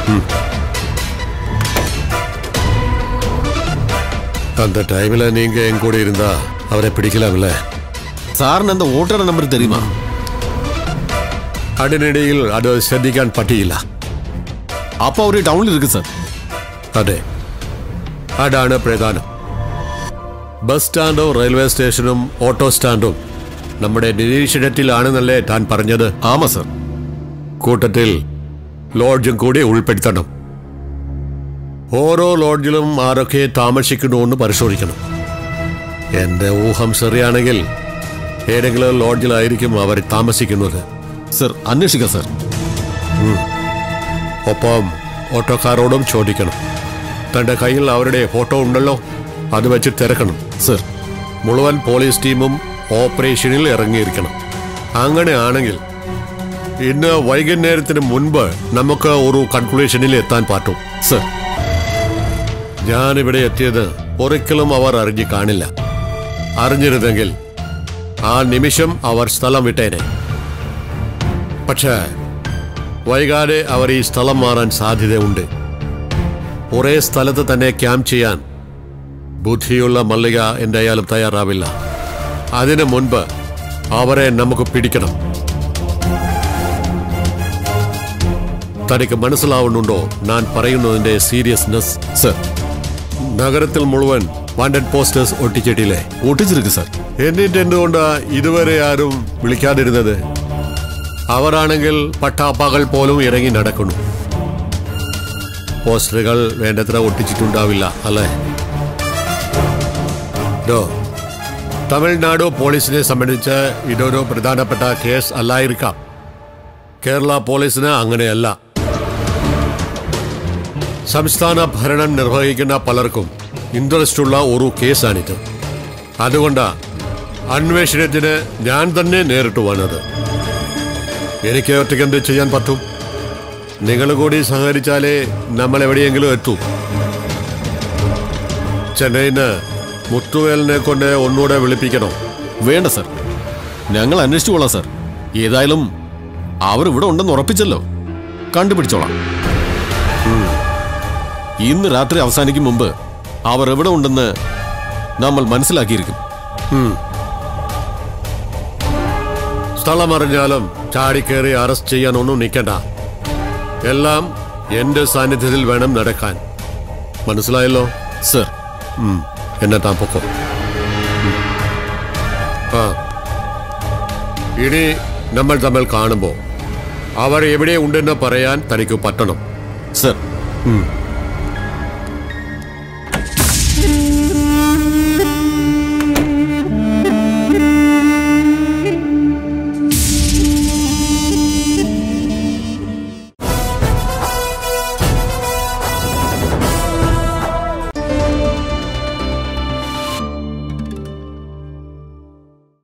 அந்த டைம்ல நீங்க என் கூட இருந்தா அவரை பிடிக்கலாம்ல സാറിന് എന്താ വോട്ടറുടെ നമ്പർ തരുമാ അതിനിടയിൽ അത് ശ്രദ്ധിക്കാൻ പറ്റിയില്ല അപ്പൊ അവര് ടൗണിൽ ഇരിക്കും സാർ അതെ അതാണ് പ്രധാനം ബസ് സ്റ്റാൻഡും റെയിൽവേ സ്റ്റേഷനും ഓട്ടോ സ്റ്റാൻഡും നമ്മുടെ നിരീക്ഷണത്തിലാണെന്നല്ലേ താൻ പറഞ്ഞത് ആമാ സാർ കൂട്ടത്തിൽ ലോഡ്ജും കൂടി ഉൾപ്പെടുത്തണം ഓരോ ലോഡ്ജിലും ആരൊക്കെ താമസിക്കണമെന്ന് പരിശോധിക്കണം എന്റെ ഊഹം ശരിയാണെങ്കിൽ ഏതെങ്കിലും ലോഡ്ജിലായിരിക്കും അവർ താമസിക്കുന്നത് സർ അന്വേഷിക്കാം സാർ ഒപ്പം ഓട്ടോക്കാരോടും ചോദിക്കണം തന്റെ കയ്യിൽ അവരുടെ ഫോട്ടോ ഉണ്ടല്ലോ അത് വെച്ച് തിരക്കണം സർ മുഴുവൻ പോലീസ് ടീമും ഓപ്പറേഷനിൽ ഇറങ്ങിയിരിക്കണം അങ്ങനെയാണെങ്കിൽ ഇന്ന് വൈകുന്നേരത്തിന് മുൻപ് നമുക്ക് ഒരു കൺക്ലൂഷനിൽ എത്താൻ പറ്റും സർ ഞാനിവിടെ എത്തിയത് ഒരിക്കലും അവർ അറിഞ്ഞു കാണില്ല അറിഞ്ഞിരുന്നെങ്കിൽ ആ നിമിഷം അവർ സ്ഥലം വിട്ടേനെ പക്ഷേ വൈകാതെ അവർ ഈ സ്ഥലം മാറാൻ സാധ്യതയുണ്ട് ഒരേ സ്ഥലത്ത് തന്നെ ക്യാമ്പ് ചെയ്യാൻ ബുദ്ധിയുള്ള മല്ലിക എന്തായാലും തയ്യാറാവില്ല അതിനു മുൻപ് അവരെ നമുക്ക് പിടിക്കണം തനിക്ക് മനസ്സിലാവുന്നുണ്ടോ ഞാൻ പറയുന്നതിന്റെ സീരിയസ്നെസ് സർ നഗരത്തിൽ മുഴുവൻ വാണ്ടഡ് പോസ്റ്റേഴ്സ് ഒട്ടിച്ചിട്ടില്ലേ ഒട്ടിച്ചിരിക്കും സാർ എന്നിട്ട് എന്തുകൊണ്ടാ ഇതുവരെ ആരും വിളിക്കാതിരുന്നത് അവരാണെങ്കിൽ പട്ടാപ്പകൽ പോലും ഇറങ്ങി നടക്കുന്നു പോസ്റ്ററുകൾ വേണ്ടത്ര ഒട്ടിച്ചിട്ടുണ്ടാവില്ല അല്ലേ ഡോ തമിഴ്നാട് പോലീസിനെ സംബന്ധിച്ച് ഇതൊരു പ്രധാനപ്പെട്ട കേസ് അല്ലായിരിക്കാം കേരള പോലീസിന് അങ്ങനെയല്ല സംസ്ഥാന ഭരണം നിർവഹിക്കുന്ന പലർക്കും ഇൻട്രസ്റ്റ് ഉള്ള ഒരു കേസാണിത് അതുകൊണ്ടാ അന്വേഷണത്തിന് ഞാൻ തന്നെ നേരിട്ട് വന്നത് എനിക്ക് ഒറ്റയ്ക്ക് എന്ത് ചെയ്യാൻ പറ്റും നിങ്ങൾ കൂടി സഹകരിച്ചാലേ നമ്മൾ എവിടെയെങ്കിലും എത്തൂ ചെന്നൈന്ന് മുത്തുവേലിനെ കൊണ്ട് ഒന്നുകൂടെ വിളിപ്പിക്കണോ വേണ്ട സർ ഞങ്ങൾ അന്വേഷിച്ചു കൊള്ളാം സർ ഏതായാലും അവർ ഇവിടെ ഉണ്ടെന്ന് ഉറപ്പിച്ചല്ലോ കണ്ടുപിടിച്ചോളാം ഇന്ന് രാത്രി അവസാനിക്കും മുമ്പ് അവർ എവിടെ ഉണ്ടെന്ന് നമ്മൾ മനസ്സിലാക്കിയിരിക്കും സ്ഥലം അറിഞ്ഞാലും ചാടിക്കേറി അറസ്റ്റ് ചെയ്യാനൊന്നും നിൽക്കണ്ട എല്ലാം എന്റെ സാന്നിധ്യത്തിൽ വേണം നടക്കാൻ മനസ്സിലായല്ലോ സർ ഉം. എന്നെ താൻ പൊക്കോ ഉം. ആ ഇനി നമ്മൾ തമ്മിൽ കാണുമ്പോൾ അവർ എവിടെ ഉണ്ടെന്ന് പറയാൻ തനിക്ക് പറ്റണം സർ ഉം.